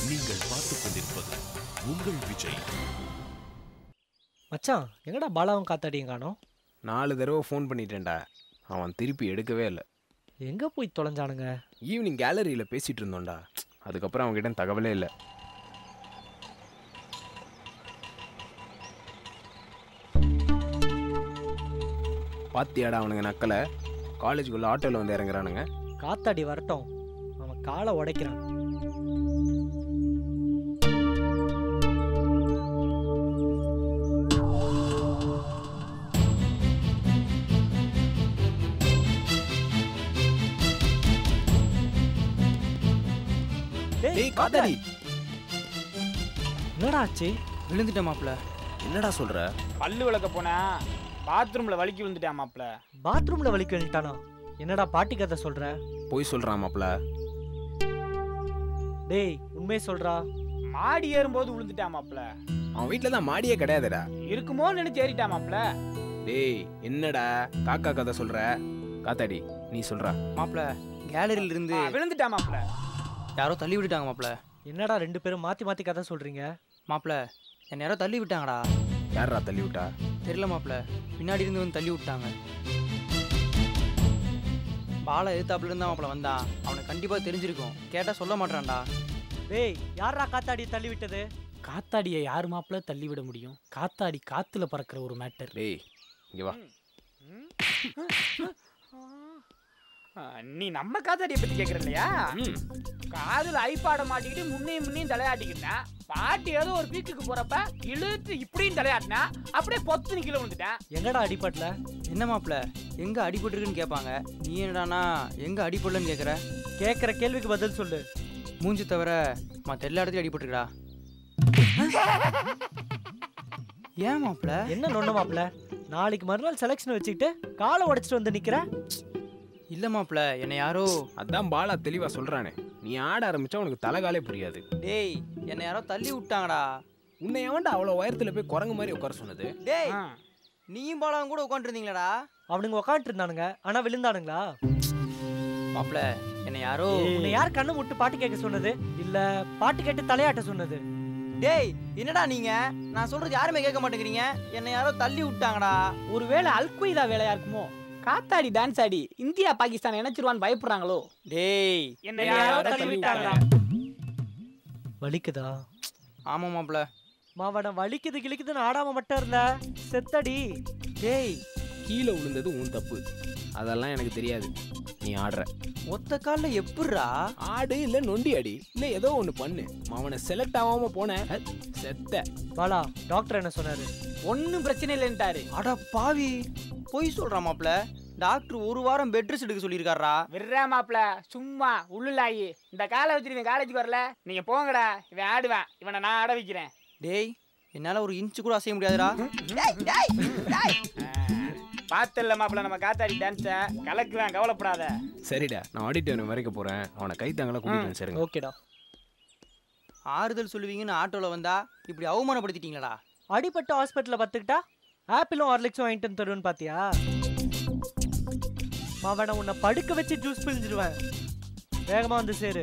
நீங்கள் பார்த்துக் கொண்டிருப்பது உங்கள் விஜய் மச்சான் எங்கடா பாலாவும் காத்தாடியும் காணோம் நாலு தடவை ஃபோன் பண்ணிட்டேன்டா அவன் திருப்பி எடுக்கவே இல்லை எங்க போய் தொலைஞ்சானுங்க ஈவினிங் கேலரியில் பேசிகிட்டு இருந்தோம்டா அதுக்கப்புறம் அவங்ககிட்ட தகவலே இல்லை பாத்தியாடா அவனுங்க நக்கலை காலேஜுக்குள்ள ஆட்டோவில் வந்து இறங்குறானுங்க காத்தாடி வரட்டும் அவன் காலை உடைக்கிறான் டேய், டேய் காத்தாடி என்னடா ஆச்சு விழுந்துட்டேன் மாப்ள என்னடா சொல்ற பல்லு விளக்க போனா பாத்ரூம்ல வலிக்கி விழுந்துட்டான் மாப்ள பாத்ரூம்ல வலிக்கு வந்துட்டானா என்னடா பாட்டி கதை சொல்ற போய் சொல்கிறான் மாப்ள டேய் உண்மையை சொல்றா மாடி ஏறும்போது விழுந்துட்டான் மாப்ள அவன் வீட்டில் தான் மாடியே கிடையாதுடா இருக்குமோ நினைச்சு ஏறிட்டான் மாப்ள டேய் என்னடா காக்கா கதை சொல்ற காத்தாடி நீ சொல்றா மாப்ள கேலரியில இருந்து ஆ, விழுந்துட்டான் மாப்ள யாரோ தள்ளி விட்டுட்டாங்க மாப்ள என்னடா ரெண்டு பேரும் மாத்தி மாத்தி கதை சொல்றீங்க மாப்ள என்ன யாரோ தள்ளி விட்டாங்கடா யாரா தள்ளி விட்டா தெரியல மாப்ள பின்னாடி இருந்து வந்து தள்ளி விட்டாங்க பாலை எதிர்த்தாப்புல இருந்தா மாப்ள வந்தான் அவனுக்கு கண்டிப்பா தெரிஞ்சிருக்கும் கேட்டா சொல்ல மாட்டான்டா டேய் யாரா காத்தாடி தள்ளி விட்டது காத்தாடியை யார் மாப்பிள்ள தள்ளி விட முடியும் காத்தாடி காத்துல பறக்கிற ஒரு மேட்டர் டேய் இங்க வா ஆ, நீ நம்ம காத்தாடியை பத்தி கேக்குற இல்லையா ம் காதுல ஐப்பாட மாட்டிக்கிட்டு முன்னையும் முன்னையும் தலையாட்டிக்கிட்டேன் பாட்டி ஏதோ ஒரு பீக்குக்கு போறப்ப இழுத்து இப்படியும் தலையாட்டினா அப்படியே பொத்து கீழே விழுந்துட்டேன் எங்கடா அடிபட்டல என்ன மாப்ள எங்க அடிபட்டுருக்குன்னு கேட்பாங்க நீ என்னடானா எங்க அடிபடலன்னு கேக்குற கேக்குற கேள்விக்கு பதில் சொல்லு மூஞ்சி தவிர மற்ற எல்லா இடத்துலயும் அடிபட்டுருக்கடா ஏன் மாப்ள என்ன நொண்ண மாப்ள நாளைக்கு மறுநாள் செலெக்ஷன் வச்சுக்கிட்டு காலை உடைச்சிட்டு வந்து நிக்கிற இல்ல மாப்ள என்னை யாரோ அதான் பாலா தெளிவா சொல்றானே நீ ஆட ஆரம்பிச்சா உனக்கு தலைகாலே புரியாது டேய் என்னை யாரோ தள்ளி விட்டாங்கடா உன்னை எவன்டா அவ்வளோ உயரத்துல போய் குரங்கு மாதிரி உட்கார சொன்னது டேய் ஆ. நீயும் பாலாவும் கூட உட்காந்துருந்தீங்களாடா அவனுங்க உக்காந்துட்டு இருந்தானுங்க ஆனா விழுந்தானுங்களா மாப்ள என்னை யாரோ உன்னை யார் கண்ணு முட்டு பாட்டு கேட்க சொன்னது இல்ல பாட்டு கேட்டு தலையாட்ட சொன்னது டேய் என்னடா நீங்க நான் சொல்றது யாருமே கேட்க மாட்டேங்கிறீங்க என்னை யாரோ தள்ளி விட்டாங்கடா ஒருவேளை அல்குயிதா வேலையா இருக்குமோ காத்தாடி டான்ஸ் ஆடி இந்தியா பாகிஸ்தான் இணைச்சிருவான்னு பயப்படுறாங்களோ டேய் என்ன யாரோ யாரோ தள்ளி விட்டாங்களா வலிக்குதா ஆமா மாப்ள மாவன வலிக்குது கிழிக்குதுன்னு ஆடாம மட்டும் இருந்த செத்தடி டேய் கீழே விழுந்தது உன் தப்பு அதெல்லாம் எனக்கு தெரியாது நீ ஆடுற ஒத்த கால்ல எப்புட்றா ஆடு இல்ல நொண்டி அடி இல்ல ஏதோ ஒண்ணு பண்ணு அவனை செலக்ட் ஆகாம போன அஹ், செத்த பாலா டாக்டர் என்ன சொன்னாரு ஒன்னும் பிரச்சனை இல்லைன்ட்டாரு அட பாவி பொய் சொல்றா மாப்ள டாக்டர் ஒரு வாரம் பெட் ரெஸ்ட் எடுக்க சொல்லியிருக்காரா விடுறா மாப்ள சும்மா உள்ளுலாயி இந்த காலை வச்சுட்டு இவன் காலேஜுக்கு வரல நீங்க போங்கடா இவன் ஆடுவேன் இவனை நான் ஆட வைக்கிறேன் டேய் என்னால ஒரு இன்ச்சு கூட அசைய முடியாதுடா பார்த்தல மாப்ள நம்ம காத்தாடி டான்ஸ கலக்குவேன் கவலைப்படாத சரிடா நான் ஆடிட்டோரியம் வரைக்கும் போறேன் அவனை கை தாங்களா கூட்டிட்டு வந்து சேருங்க ஓகேடா ஆறுதல் சொல்லுவீங்கன்னு ஆட்டோல வந்தா இப்படி அவமானப்படுத்திட்டீங்களா அடிபட்டு ஹாஸ்பிட்டல்ல பத்துக்கிட்டா ஆப்பிளும் ஹார்லிக்ஸும் வாங்கிட்டு வந்து தருவேன்னு பாத்தியா மாவன உன்னை படுக்க வச்சு ஜூஸ் பிழிஞ்சிருவேன் வேகமா வந்து சேரு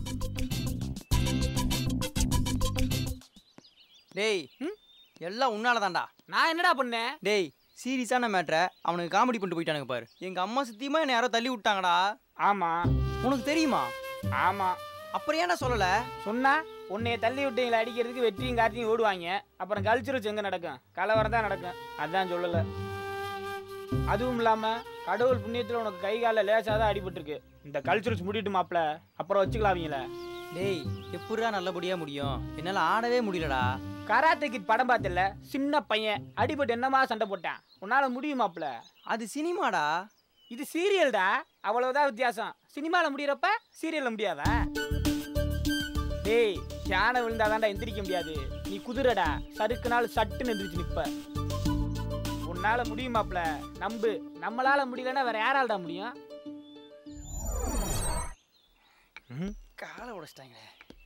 டேய் எல்லாம் உன்னால தான்டா நான் என்னடா பண்ணேன் டேய் சீரியஸான மேட்ரை அவனுக்கு காமெடி பண்ணிட்டு போயிட்டானுங்க பாரு எங்க அம்மா சத்தியமா என்ன யாரோ தள்ளி விட்டாங்கடா ஆமா உனக்கு தெரியுமா ஆமா அப்புறம் ஏன்டா சொல்லல சொன்னா உன்னைய தள்ளி விட்டீங்களா அடிக்கிறதுக்கு வெற்றியும் கார்த்தியும் ஓடுவாங்க அப்புறம் கல்ச்சுரல்ஸ் எங்க நடக்கும் கலவரம் தான் நடக்கும் அதான் சொல்லல அதுவும் இல்லாம கடவுள் புண்ணியத்துல உனக்கு கை கால லேசாக தான் அடிபட்டிருக்கு இந்த கல்ச்சுரல்ஸ் முடிட்டு மாப்ள அப்புறம் வச்சுக்கலாம் அவங்கள டேய் எப்படிடா நல்லபடியா முடியும் என்னால ஆடவே முடியலடா கராத்தே கிட் படம் பார்த்தல சின்ன பையன் அடிபட்டு என்னமா சண்டை போட்டான் உன்னால முடியுமாப்ல அது சினிமாடா இது சீரியல்டா அவ்வளவுதான் வித்தியாசம் சினிமால முடியறப்ப சீரியல்ல முடியாதா டேய் யானை விழுந்தாதான்டா எந்திரிக்க முடியாது நீ குதிரைடா சறுக்குனாலும் சட்டுன்னு எந்திரிச்சு நிப்ப உன்னால முடியுமாப்ல நம்பு நம்மளால முடியலன்னா வேற யாராலடா முடியும் காலை உடைச்சிட்டாங்க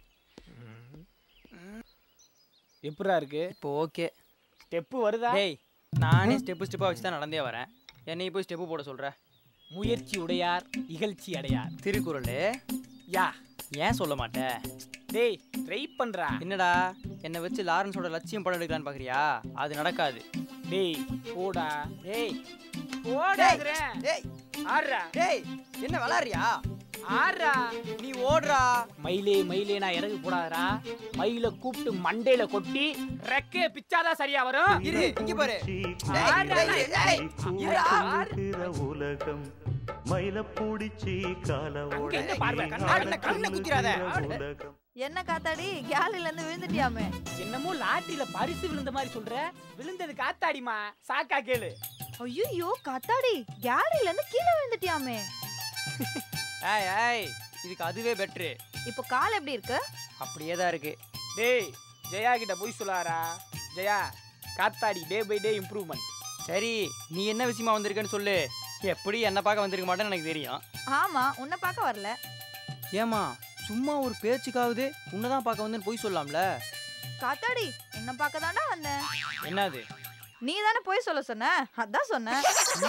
எப்படா இருக்கு இப்போ ஓகே ஸ்டெப்பு வருதா டேய் நானே ஸ்டெப்பு ஸ்டெப்பாக வச்சு தான் நடந்தே வரேன் என்னைய போய் ஸ்டெப்பு போட சொல்ற முயற்சி உடையார் இகழ்ச்சி அடையார் திருக்குறள் யா ஏன் சொல்ல மாட்டேன் டேய் ட்ரை பண்றா என்னடா என்னை வச்சு லாரன்ஸோட லட்சியம் படம் எடுக்கலான்னு பாக்குறியா அது நடக்காது டேய் போடா டேய் போடாதுறேன் டேய் ஆடுறா டேய் என்ன விளாடுறியா ஆடுறா நீ ஓடுறா மயிலே மயிலே நான் இறகு போடாதடா மயில கூப்பிட்டு மண்டையில கொட்டி ரெக்கைய பிச்சாதான் சரியா வரும் இரு இங்க பாரு டேய், ஆடுறா, டேய், டேய், இருடா. இருக்கிற உலகம் மயில பூடிச்சி கால அங்க எங்க பார்வை? கண்ணாடில கண்ணை குத்திராத. உலகம் என்ன காத்தாடி கேலரில இருந்து விழுந்துட்டியாமே என்னமோ லாட்டரியில பரிசு விழுந்த மாதிரி சொல்ற விழுந்தது காத்தாடிமா சாக்கா கேளு ஐயோ காத்தாடி கேலரில இருந்து கீழே விழுந்துட்டியாமே ஏய் ஏய் இதுக்கு அதுவே பெட்ரு இப்போ கால் எப்படி இருக்கு அப்படியே தான் இருக்கு டேய் ஜெயா கிட்ட போய் சொல்லாரா ஜெயா காத்தாடி டே பை டே இம்ப்ரூவ்மெண்ட் சரி நீ என்ன விஷயமா வந்திருக்கன்னு சொல்லு எப்படி என்ன பார்க்க வந்திருக்க மாட்டேன்னு எனக்கு தெரியும் ஆமா உன்னை பார்க்க வரல ஏமா சும்மா ஒரு பேச்சுக்காவது உன்னதான் பார்க்க வந்தேன்னு போய் சொல்லலாம்ல காத்தாடி என்ன பார்க்க தாண்டா வந்தேன் என்னது நீ தானே போய் சொல்ல சொன்ன அதான் சொன்னேன்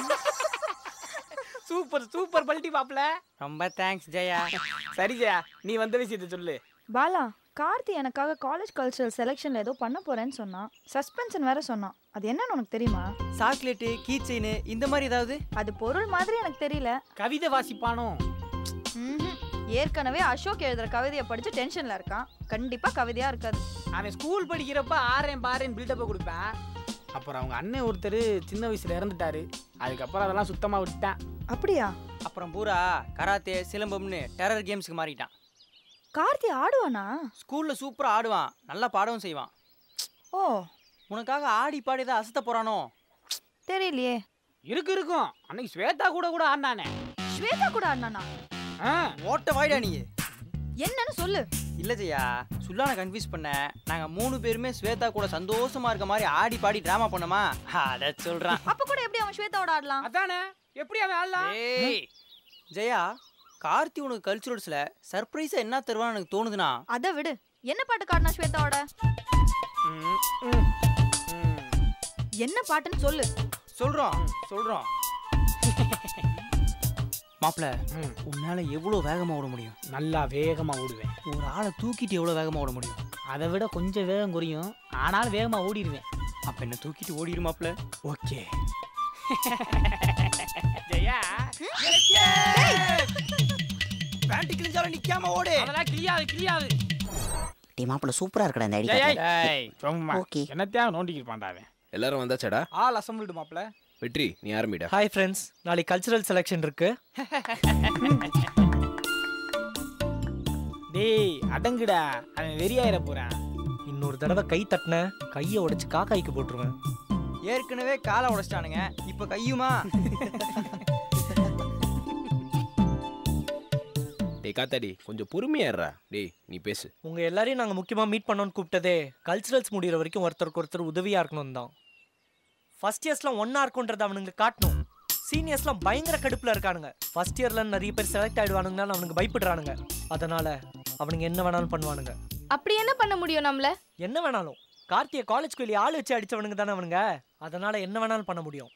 சூப்பர் சூப்பர் பல்ட்டி பாப்ல ரொம்ப தேங்க்ஸ் ஜெயா சரி ஜெயா நீ வந்த விஷயத்த சொல்லு பாலா கார்த்தி எனக்காக காலேஜ் கல்ச்சரல் செலெக்ஷன்ல ஏதோ பண்ண போறேன்னு சொன்னான் சஸ்பென்ஷன் வேற சொன்னான் அது என்னன்னு உனக்கு தெரியுமா சாக்லேட்டு கீ செயின் இந்த மாதிரி ஏதாவது அது பொருள் மாதிரி எனக்கு தெரியல கவிதை வாசிப்பானோ ம்ஹும். ஏற்கனவே அசோக் எழுதுற கவிதையை படிச்சு டென்ஷன்ல இருக்கான் கண்டிப்பா கவிதையா இருக்காது அவன் ஸ்கூல் படிக்கிறப்ப ஆறேன் பாறேன் பில்டப்பை கொடுப்பேன் அப்புறம் அவங்க அண்ணன் ஒருத்தர் சின்ன வயசுல இறந்துட்டாரு அதுக்கப்புறம் அதெல்லாம் சுத்தமா விட்டேன் அப்படியா அப்புறம் பூரா கராத்தே சிலம்பம்னு டெரர் கேம்ஸ்க்கு மாறிட்டான் கார்த்தி ஆடுவானா ஸ்கூல்ல சூப்பரா ஆடுவான் நல்லா பாடவும் செய்வான் ஓ உனக்காக ஆடி பாடி தான் அசத்த போறானோ தெரியலையே இருக்கு இருக்கும் அன்னைக்கு ஸ்வேதா கூட கூட ஆடினானே ஸ்வேதா கூட ஆடினானா ஆ, ஓட்ட வாய்டா நீ என்னன்னு சொல்லு இல்ல ஜெயா சுல்லான கன்ஃபியூஸ் பண்ண நாங்க மூணு பேருமே ஸ்வேதா கூட சந்தோஷமா இருக்க மாதிரி ஆடி பாடி டிராமா பண்ணோமா அத சொல்றான் அப்ப கூட எப்படி அவன் ஸ்வேதாவோட ஆடலாம் அதானே எப்படி அவன் ஆடலாம் ஏய் ஜெயா கார்த்தி உனக்கு கல்ச்சுரல்ஸ்ல சர்ப்ரைஸா என்ன தருவான்னு எனக்கு தோணுதுன்னா அதை விடு என்ன பாட்டு காட்டினா ஸ்வேதாவோட ம், ம், ம். என்ன பாட்டுன்னு சொல்லு சொல்றோம் சொல்றோம் மாப்பிள ம். உன்னால எவ்வளவு வேகமா ஓட முடியும் நல்லா வேகமா ஓடுவேன் ஒரு ஆளை தூக்கிட்டு எவ்வளவு வேகமா ஓட முடியும் அதை விட கொஞ்சம் வேகம் குறையும் ஆனாலும் வேகமா ஓடிடுவேன் அப்ப என்ன தூக்கிட்டு ஓடிடு மாப்பிள ஓகே ஜெயா பேண்ட் கிழிஞ்சாலும் நிக்காம ஓடு அதெல்லாம் கிளியாது கிளியாது டே மாப்பிள்ள சூப்பரா இருக்கடா இந்த ஐடி ஜெயா டேய் சும்மா ஓகே என்னத்தையும் நோண்டிக்கிட்டு அவன் எல்லாரும் வந்தாச்சாடா ஆள் அசம்பிள்டு மாப்ள வெற்றி நீ ஆரம்பிடா ஹாய் ஃப்ரெண்ட்ஸ் நாளைக்கு கல்ச்சுரல் செலெக்ஷன் இருக்கு டேய் அடங்குடா அவன் வெறியாயிர போறான் இன்னொரு தடவை கை தட்டின கையை உடைச்சு காக்காய்க்கு போட்டுருவேன் ஏற்கனவே காலை உடைச்சிட்டானுங்க இப்ப கையுமா டேய் காத்தாடி கொஞ்சம் பொறுமையாடுறா டேய் நீ பேசு உங்க எல்லாரையும் நாங்க முக்கியமா மீட் பண்ணோம்னு கூப்பிட்டதே கல்ச்சுரல்ஸ் முடியிற வரைக்கும் ஒருத்தருக்கு ஒருத்தர் உதவியா இருக்கணும் தான் ஃபர்ஸ்ட் இயர்ஸ்லாம் ஒன்னா இருக்கும்ன்றத அவனுங்க காட்டணும் சீனியர்ஸ்லாம் பயங்கர கடுப்புல இருக்கானுங்க ஃபர்ஸ்ட் இயர்ல நிறைய பேர் செலக்ட் ஆயிடுவானுங்கன்னு அவனுங்க பயப்படுறானுங்க அதனால அவனுங்க என்ன வேணாலும் பண்ணுவானுங்க அப்படி என்ன பண்ண முடியும் நம்மள என்ன வேணாலும் கார்த்தியை காலேஜ் வெளியே ஆள் வச்சு அடிச்சவனுங்க தானே அவனுங்க அதனால என்ன வேணாலும் பண்ண முடியும்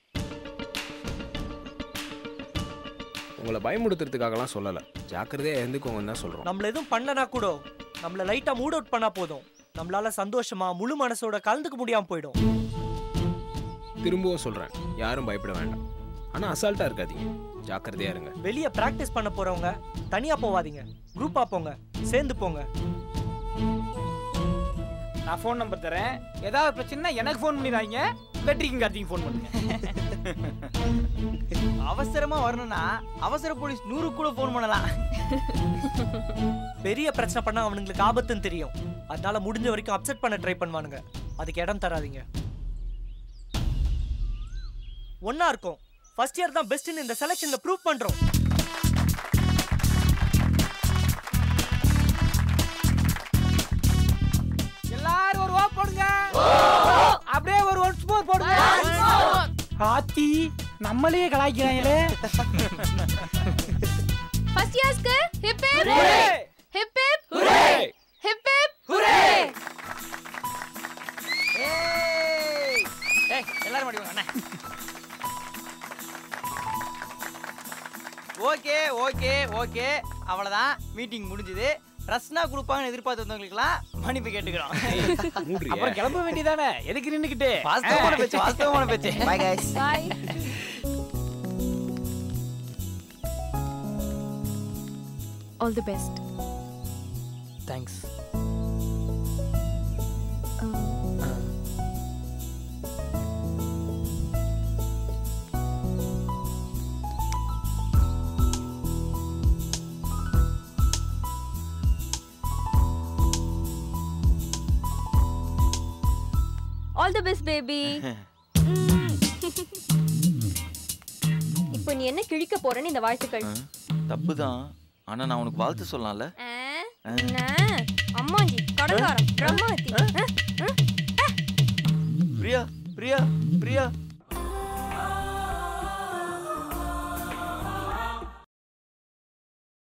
உங்களை பயமுடுத்துறதுக்காகலாம் சொல்லலை ஜாக்கிரதையாக இருந்துக்கோங்கன்னு தான் சொல்கிறோம் நம்மள எதுவும் பண்ணனா கூட நம்மள லைட்டா மூட் அவுட் பண்ணா போதும் நம்மளால சந்தோஷமா முழு மனசோட கலந்துக்க முடியாம போயிடும் திரும்பவும் சொல்கிறேன் யாரும் பயப்பட வேண்டாம் ஆனால் அசால்ட்டாக இருக்காதீங்க ஜாக்கிரதையாக இருங்க வெளிய பிராக்டிஸ் பண்ண போறவங்க தனியா போவாதீங்க குரூப்பா போங்க சேர்ந்து போங்க நான் ஃபோன் நம்பர் தரேன் ஏதாவது பிரச்சனை எனக்கு ஃபோன் பண்ணிடுறாங்க வெற்றிக்கும் கார்த்திக்கு ஃபோன் பண்ணுங்க அவசரமா வரணும்னா அவசர போலீஸ் நூறு கூட ஃபோன் பண்ணலாம் பெரிய பிரச்சனை பண்ணா அவனுங்களுக்கு ஆபத்துன்னு தெரியும் அதனால முடிஞ்ச வரைக்கும் அப்செட் பண்ண ட்ரை பண்ணுவானுங்க அதுக்கு இடம் தராதீங்க ஒண்ணா இருக்கும் ஃபர்ஸ்ட் இயர் தான் பெஸ்ட்னு இந்த செலெக்ஷன்ல ப்ரூவ் பண்றோம் எல்லாரும் ஒரு ஓ போடுங்க அப்படியே ஒரு ஒன்ஸ் மோர் போடுங்க ஆத்தி நம்மளே கலாய்க்கிறாங்களே ஃபர்ஸ்ட் இயர்ஸ்க்கு hip hip hip hip hip hip ஏய் ஏய், எல்லாரும் மாடி வாங்க அண்ணா ஓகே ஓகே ஓகே அவ்வளோதான் மீட்டிங் முடிஞ்சுது ரஸ்னா கொடுப்பாங்கன்னு எதிர்பார்த்தவங்களுக்குலாம் மன்னிப்பு கேட்டுக்கிறோம் அப்புறம் கிளம்ப வேண்டியதானே எதுக்கு நின்னுக்கிட்டு வாஸ்தவமான பேச்சு வாஸ்தவமான பேச்சு bye guys bye all the best thanks all the best baby இப்போ நீ என்ன கிழிக்க போறேன்னு இந்த வாழ்த்துக்கள் தப்பு தான் ஆனா நான் உனக்கு வாழ்த்து சொல்லலாம்ல ஆ? என்ன அம்மாஞ்சி கடங்காரம் பிரம்மாத்தி ஆ? ஆ? பிரியா பிரியா பிரியா